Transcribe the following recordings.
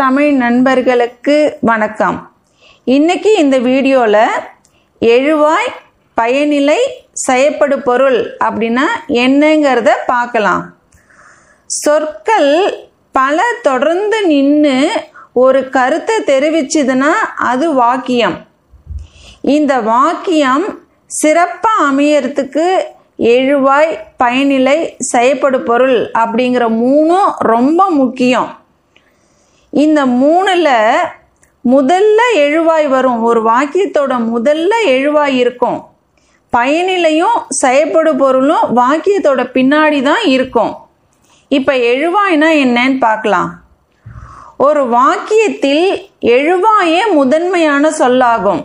தமிழ் நண்பர்களுக்கு வணக்கம் இன்னைக்கு இந்த வீடியோவில் எழுவாய் பயனிலை செயற்படு பொருள் அப்படின்னா என்னங்கிறத பார்க்கலாம் சொற்கள் பல தொடர்ந்து நின்று ஒரு கருத்தை தெரிவிச்சுதுன்னா அது வாக்கியம் இந்த வாக்கியம் சிறப்பாக அமையறதுக்கு எழுவாய் பயனிலை செயற்படு பொருள் அப்படிங்கிற மூணும் ரொம்ப முக்கியம் இந்த மூணில் முதல்ல எழுவாய் வரும் ஒரு வாக்கியத்தோட முதல்ல எழுவாய் இருக்கும் பயனிலையும் செயற்படு பொருளும் வாக்கியத்தோட பின்னாடி தான் இருக்கும் இப்போ எழுவாய்னா என்னன்னு பார்க்கலாம் ஒரு வாக்கியத்தில் எழுவாயே முதன்மையான சொல்லாகும்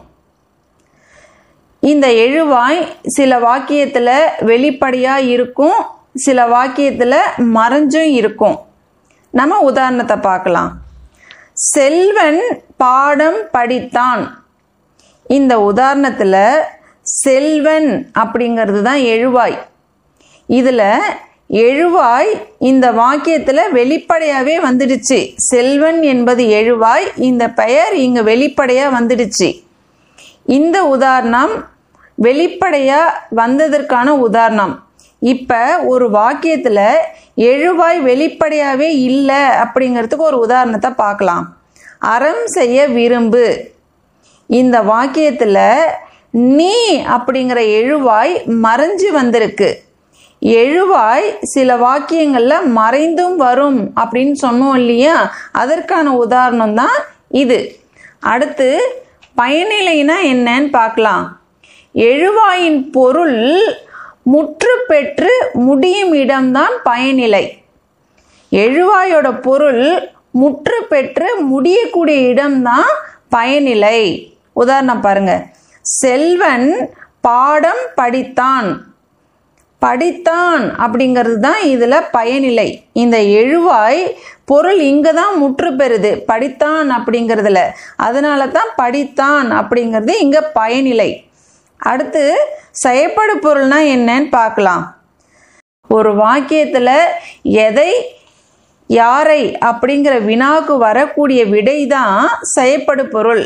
இந்த எழுவாய் சில வாக்கியத்தில் வெளிப்படையாக இருக்கும் சில வாக்கியத்தில் மறைஞ்சும் இருக்கும் நம்ம உதாரணத்தை பார்க்கலாம் செல்வன் பாடம் படித்தான் இந்த உதாரணத்தில் செல்வன் அப்படிங்கிறது தான் எழுவாய் இதில் எழுவாய் இந்த வாக்கியத்தில் வெளிப்படையாகவே வந்துடுச்சு செல்வன் என்பது எழுவாய் இந்த பெயர் இங்கே வெளிப்படையாக வந்துடுச்சு இந்த உதாரணம் வெளிப்படையாக வந்ததற்கான உதாரணம் இப்போ ஒரு வாக்கியத்தில் எழுவாய் வெளிப்படையாகவே இல்லை அப்படிங்கிறதுக்கு ஒரு உதாரணத்தை பார்க்கலாம் அறம் செய்ய விரும்பு இந்த வாக்கியத்தில் நீ அப்படிங்கிற எழுவாய் மறைஞ்சு வந்திருக்கு எழுவாய் சில வாக்கியங்களில் மறைந்தும் வரும் அப்படின்னு சொன்னோம் இல்லையா அதற்கான உதாரணம் தான் இது அடுத்து பயனிலைனா என்னன்னு பார்க்கலாம் எழுவாயின் பொருள் முற்று பெற்று முடியும் இடம்தான் பயனிலை எழுவாயோட பொருள் முற்று பெற்று முடியக்கூடிய இடம்தான் பயனிலை உதாரணம் பாருங்க செல்வன் பாடம் படித்தான் படித்தான் அப்படிங்கிறது தான் இதில் பயனிலை இந்த எழுவாய் பொருள் இங்கே தான் முற்று பெறுது படித்தான் அப்படிங்கிறதுல அதனால தான் படித்தான் அப்படிங்கிறது இங்கே பயனிலை அடுத்து செயற்படு பொருள்னா என்னன்னு பார்க்கலாம் ஒரு வாக்கியத்தில் எதை யாரை அப்படிங்கிற வினாக்கு வரக்கூடிய விடை தான் செயற்படு பொருள்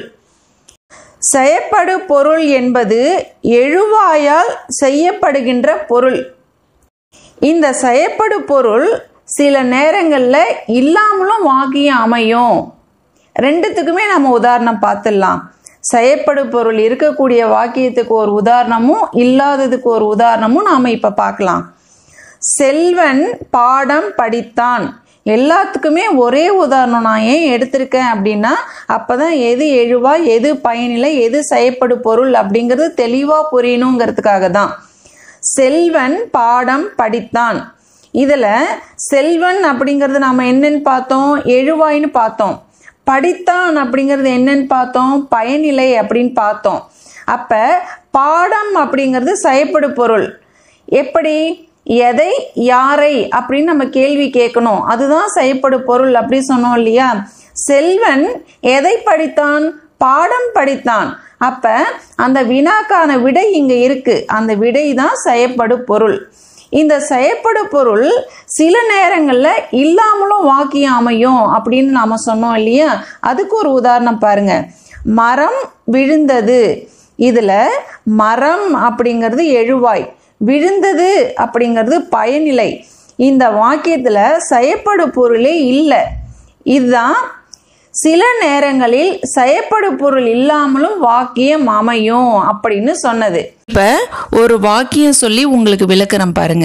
செயற்படு பொருள் என்பது எழுவாயால் செய்யப்படுகின்ற பொருள் இந்த செயற்படு பொருள் சில நேரங்களில் இல்லாமலும் வாக்கியம் அமையும் ரெண்டுத்துக்குமே நம்ம உதாரணம் பார்த்துடலாம் செயற்படு பொருள் இருக்கக்கூடிய வாக்கியத்துக்கு ஒரு உதாரணமும் இல்லாததுக்கு ஒரு உதாரணமும் நாம் இப்போ பார்க்கலாம் செல்வன் பாடம் படித்தான் எல்லாத்துக்குமே ஒரே உதாரணம் நான் ஏன் எடுத்திருக்கேன் அப்படின்னா அப்போ தான் எது எழுவா எது பயனிலை எது செயற்படு பொருள் அப்படிங்கிறது தெளிவாக புரியணுங்கிறதுக்காக தான் செல்வன் பாடம் படித்தான் இதில் செல்வன் அப்படிங்கிறது நாம் என்னன்னு பார்த்தோம் எழுவாய்னு பார்த்தோம் படித்தான் அப்படிங்கிறது என்னன்னு பார்த்தோம் பயனிலை அப்படின்னு பார்த்தோம் அப்போ பாடம் அப்படிங்கிறது செயற்படு பொருள் எப்படி எதை யாரை அப்படின்னு நம்ம கேள்வி கேட்கணும் அதுதான் செயற்படு பொருள் அப்படி சொன்னோம் இல்லையா செல்வன் எதை படித்தான் பாடம் படித்தான் அப்ப அந்த வினாக்கான விடை இங்க இருக்கு அந்த விடை தான் செயற்படு பொருள் இந்த செயற்படு பொருள் சில நேரங்களில் இல்லாமலும் வாக்கியம் அமையும் அப்படின்னு நாம சொன்னோம் இல்லையா அதுக்கு ஒரு உதாரணம் பாருங்க மரம் விழுந்தது இதில் மரம் அப்படிங்கிறது எழுவாய் விழுந்தது அப்படிங்கிறது பயனிலை இந்த வாக்கியத்தில் செயற்படு பொருளே இல்லை இதுதான் சில நேரங்களில் செயற்படு பொருள் இல்லாமலும் வாக்கியம் அமையும் அப்படின்னு சொன்னது இப்போ ஒரு வாக்கியம் சொல்லி உங்களுக்கு விளக்குறேன் பாருங்க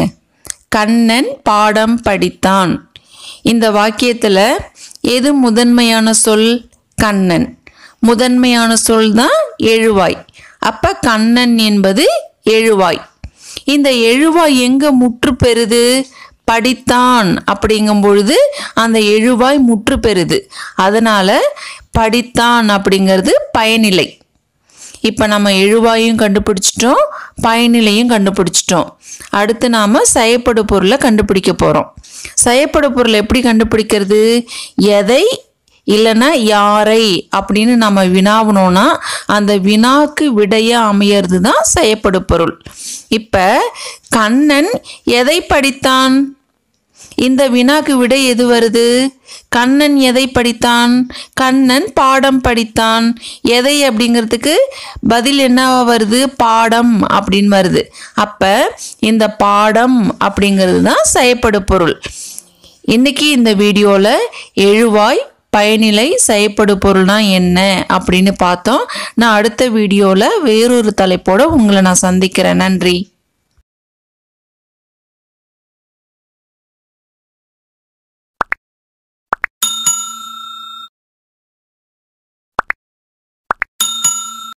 கண்ணன் பாடம் படித்தான் இந்த வாக்கியத்தில் எது முதன்மையான சொல் கண்ணன் முதன்மையான சொல் தான் எழுவாய் அப்போ கண்ணன் என்பது எழுவாய் இந்த எழுவாய் எங்கே முற்று பெறுது படித்தான் அப்படிங்கும் பொழுது அந்த எழுவாய் முற்று பெறுது அதனால படித்தான் அப்படிங்கிறது பயனிலை இப்போ நம்ம எழுவாயும் கண்டுபிடிச்சிட்டோம் பயனிலையும் கண்டுபிடிச்சிட்டோம் அடுத்து நாம் செயற்படு பொருளை கண்டுபிடிக்க போகிறோம் செயற்படு பொருள் எப்படி கண்டுபிடிக்கிறது எதை இல்லைன்னா யாரை அப்படின்னு நம்ம வினாவணும்னா அந்த வினாக்கு விடைய அமையிறது தான் செயற்படு பொருள் இப்போ கண்ணன் எதை படித்தான் இந்த வினாக்கு விடை எது வருது கண்ணன் எதை படித்தான் கண்ணன் பாடம் படித்தான் எதை அப்படிங்கிறதுக்கு பதில் என்னவா வருது பாடம் அப்படின்னு வருது அப்ப இந்த பாடம் அப்படிங்கிறது தான் செயற்படு பொருள் இன்னைக்கு இந்த வீடியோவில் எழுவாய் பயனிலை செயற்படு பொருள்னா என்ன அப்படின்னு பார்த்தோம் நான் அடுத்த வீடியோவில் வேறொரு தலைப்போட உங்களை நான் சந்திக்கிறேன் நன்றி